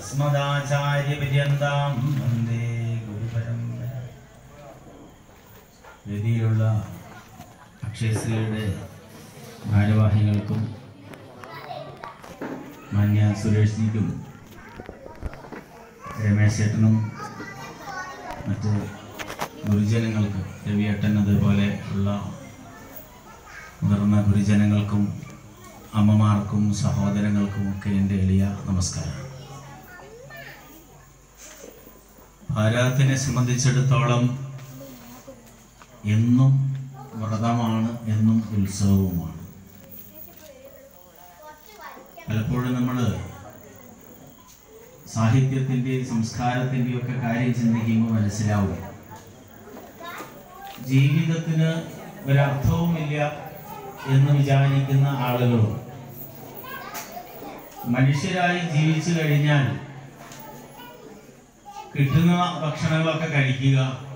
അസ്മദാചാര്യപര്യന്താം വന്ദേ ഗുരുപരമ്പര വേദിയിലുള്ള അക്ഷയശ്രീയുടെ ഭാരവാഹികൾക്കും മാന്യ സുരേഷ്ജിക്കും രമേശ് ചേട്ടനും മറ്റ് ഗുരുജനങ്ങൾക്ക് രവിയേട്ടൻ അതുപോലെ ഉള്ള മുതിർന്ന ഗുരുജനങ്ങൾക്കും അമ്മമാർക്കും സഹോദരങ്ങൾക്കും ഒക്കെ എൻ്റെ എളിയ നമസ്കാരം ഭാരതത്തിനെ സംബന്ധിച്ചിടത്തോളം എന്നും വ്രതമാണ് എന്നും ഉത്സവവുമാണ് പലപ്പോഴും നമ്മൾ സാഹിത്യത്തിൻ്റെയും സംസ്കാരത്തിൻ്റെയും ഒക്കെ കാര്യം ചിന്തിക്കുമ്പോൾ മനസ്സിലാവും ജീവിതത്തിന് ഒരർത്ഥവുമില്ല എന്ന് വിചാരിക്കുന്ന ആളുകളും മനുഷ്യരായി ജീവിച്ചു കഴിഞ്ഞാൽ കിട്ടുന്ന ഭക്ഷണങ്ങളൊക്കെ കഴിക്കുക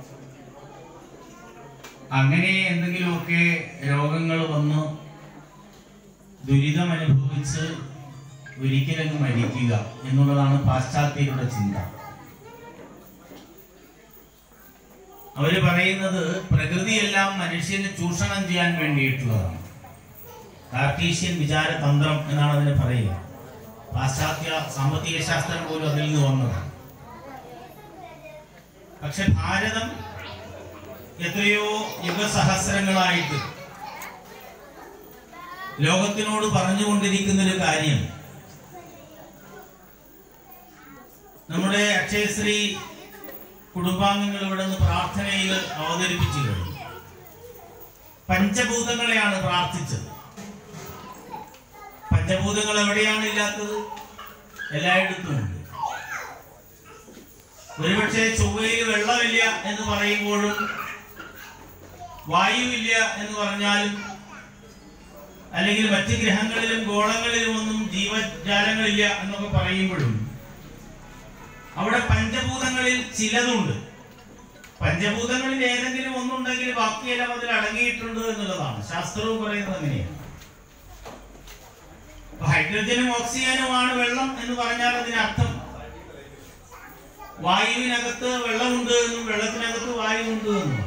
അങ്ങനെ എന്തെങ്കിലുമൊക്കെ രോഗങ്ങൾ വന്ന് ദുരിതം അനുഭവിച്ച് ഒരിക്കലങ്ങ് മരിക്കുക എന്നുള്ളതാണ് പാശ്ചാത്യരുടെ ചിന്ത അവര് പറയുന്നത് പ്രകൃതിയെല്ലാം മനുഷ്യന് ചൂഷണം ചെയ്യാൻ വേണ്ടിയിട്ടുള്ളതാണ് കാർട്ടീഷ്യൻ വിചാരതന്ത്രം എന്നാണ് അതിന് പറയുക പാശ്ചാത്യ സാമ്പത്തിക ശാസ്ത്രം പോലും അതിൽ നിന്ന് വന്നതാണ് പക്ഷെ ഭാരതം എത്രയോ യുഗസഹസ്രങ്ങളായിട്ട് ലോകത്തിനോട് പറഞ്ഞുകൊണ്ടിരിക്കുന്ന ഒരു കാര്യം നമ്മുടെ അക്ഷയശ്രീ കുടുംബാംഗങ്ങൾ ഇവിടെ നിന്ന് പ്രാർത്ഥനയിൽ അവതരിപ്പിച്ചു കഴിഞ്ഞു പഞ്ചഭൂതങ്ങളെയാണ് പ്രാർത്ഥിച്ചത് പഞ്ചഭൂതങ്ങൾ എവിടെയാണ് ഇല്ലാത്തത് എല്ലായിടത്തും ഉണ്ട് ഒരുപക്ഷെ ചൊവ്വയിൽ വെള്ളമില്ല എന്ന് പറയുമ്പോഴും വായുവില്ല എന്ന് പറഞ്ഞാലും അല്ലെങ്കിൽ മറ്റ് ഗ്രഹങ്ങളിലും ഗോളങ്ങളിലും ഒന്നും ജീവജാലങ്ങളില്ല എന്നൊക്കെ പറയുമ്പോഴും അവിടെ പഞ്ചഭൂതങ്ങളിൽ ചിലതുണ്ട് പഞ്ചഭൂതങ്ങളിൽ ഏതെങ്കിലും ഒന്നുണ്ടെങ്കിൽ ബാക്കിയെല്ലാം അതിൽ അടങ്ങിയിട്ടുണ്ട് എന്നുള്ളതാണ് ശാസ്ത്രവും പറയുന്നത് അങ്ങനെയാണ് അപ്പൊ ഹൈഡ്രജനും ഓക്സിജനുമാണ് വെള്ളം എന്ന് പറഞ്ഞാൽ അതിനർത്ഥം വായുവിനകത്ത് വെള്ളമുണ്ട് എന്നും വെള്ളത്തിനകത്ത് വായുവുണ്ട് എന്നും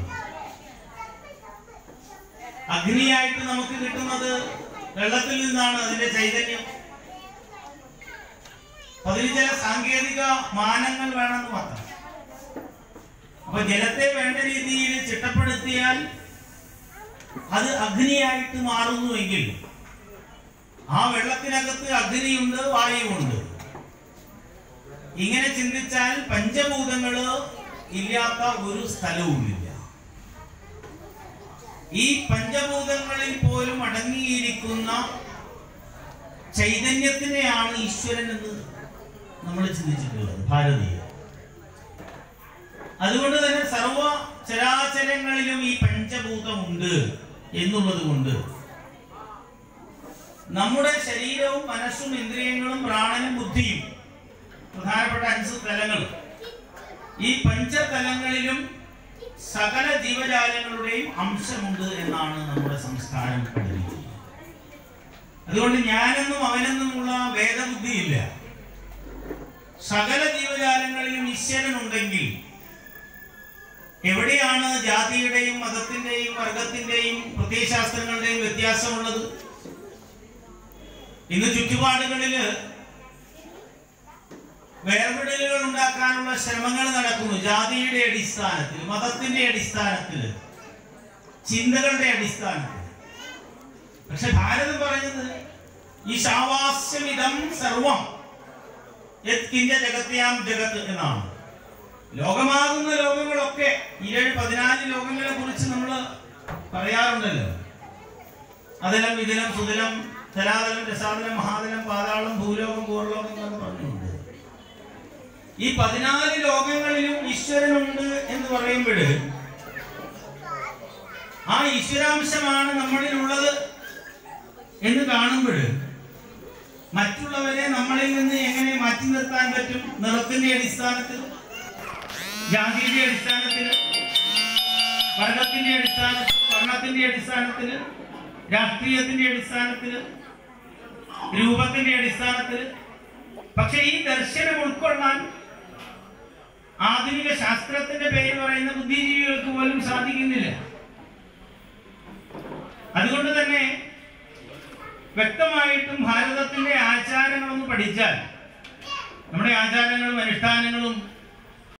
അഗ്നിയായിട്ട് നമുക്ക് കിട്ടുന്നത് വെള്ളത്തിൽ നിന്നാണ് അതിന്റെ ചൈതന്യം അതിന് ചില സാങ്കേതിക മാനങ്ങൾ വേണമെന്ന് മാത്രം അപ്പൊ ജലത്തെ വേണ്ട രീതിയിൽ ചിട്ടപ്പെടുത്തിയാൽ അത് അഗ്നിയായിട്ട് മാറുന്നുവെങ്കിൽ ആ വെള്ളത്തിനകത്ത് അഗ്നിയുണ്ട് വായുവുണ്ട് ഇങ്ങനെ ചിന്തിച്ചാൽ പഞ്ചഭൂതങ്ങള് ഇല്ലാത്ത ഒരു സ്ഥലവുമില്ല ഈ പഞ്ചഭൂതങ്ങളിൽ പോലും അടങ്ങിയിരിക്കുന്ന ചൈതന്യത്തിനെയാണ് ഈശ്വരൻ എന്ന് നമ്മൾ ചിന്തിച്ചിട്ടുള്ളത് ഭാരതീയ അതുകൊണ്ട് തന്നെ സർവ ചരാചരങ്ങളിലും ഈ പഞ്ചഭൂതമുണ്ട് എന്നുള്ളത് കൊണ്ട് നമ്മുടെ ശരീരവും മനസ്സും ഇന്ദ്രിയങ്ങളും പ്രാണനും ബുദ്ധിയും പ്രധാനപ്പെട്ട അഞ്ച് തലങ്ങൾ ഈ പഞ്ചതലങ്ങളിലും സകല ജീവജാലങ്ങളുടെയും അംശമുണ്ട് എന്നാണ് നമ്മുടെ സംസ്കാരം പഠിപ്പിക്കുന്നത് അതുകൊണ്ട് ഞാനെന്നും അവനെന്നുമുള്ള ഭേദബുദ്ധിയില്ല സകല ജീവജാലങ്ങളിലും ഈശ്വരനുണ്ടെങ്കിൽ എവിടെയാണ് ജാതിയുടെയും മതത്തിന്റെയും വർഗത്തിന്റെയും പ്രത്യയശാസ്ത്രങ്ങളുടെയും വ്യത്യാസമുള്ളത് ഇന്ന് ചുറ്റുപാടുകളില് വേർപെടലുകൾ ഉണ്ടാക്കാനുള്ള ശ്രമങ്ങൾ നടക്കുന്നു ജാതിയുടെ അടിസ്ഥാനത്തിൽ മതത്തിന്റെ അടിസ്ഥാനത്തിൽ ചിന്തകളുടെ അടിസ്ഥാനത്തിൽ പക്ഷെ ഭാരതം പറഞ്ഞത് ഈ ശാവാസ്യമിതം സർവം യത്കിഞ്ച ജഗത്യാം ജഗത്ത് എന്നാണ് ലോകമാകുന്ന ലോകങ്ങളൊക്കെ ഏഴ് പതിനാല് ലോകങ്ങളെ കുറിച്ച് നമ്മൾ പറയാറുണ്ടല്ലോ അതിലം വിതിലം സുതിലം തലാതലം രസാതലം മഹാതലം പാതാളം ഭൂലോകം പൂർലോകം എന്നൊക്കെ പറഞ്ഞുണ്ട് ഈ പതിനാല് ലോകങ്ങളിലും ഈശ്വരനുണ്ട് എന്ന് പറയുമ്പോൾ ആ ഈശ്വരാംശമാണ് നമ്മളിലുള്ളത് എന്ന് കാണുമ്പോൾ മറ്റുള്ളവരെ നമ്മളിൽ നിന്ന് എങ്ങനെ മാറ്റി നിർത്താൻ പറ്റും നിറത്തിന്റെ അടിസ്ഥാനത്തിൽ ജാതിയുടെ അടിസ്ഥാനത്തിൽ വർഗത്തിന്റെ അടിസ്ഥാനത്തിൽ വർണ്ണത്തിന്റെ അടിസ്ഥാനത്തിൽ രാഷ്ട്രീയത്തിന്റെ അടിസ്ഥാനത്തിൽ രൂപത്തിന്റെ അടിസ്ഥാനത്തിൽ പക്ഷെ ഈ ദർശനം ഉൾക്കൊള്ളാൻ ആധുനിക ശാസ്ത്രത്തിന്റെ പേര് പറയുന്ന ബുദ്ധിജീവികൾക്ക് പോലും സാധിക്കുന്നില്ല അതുകൊണ്ട് തന്നെ വ്യക്തമായിട്ടും ഭാരതത്തിന്റെ ആചാരങ്ങളൊന്ന് പഠിച്ചാൽ നമ്മുടെ ആചാരങ്ങളും അനുഷ്ഠാനങ്ങളും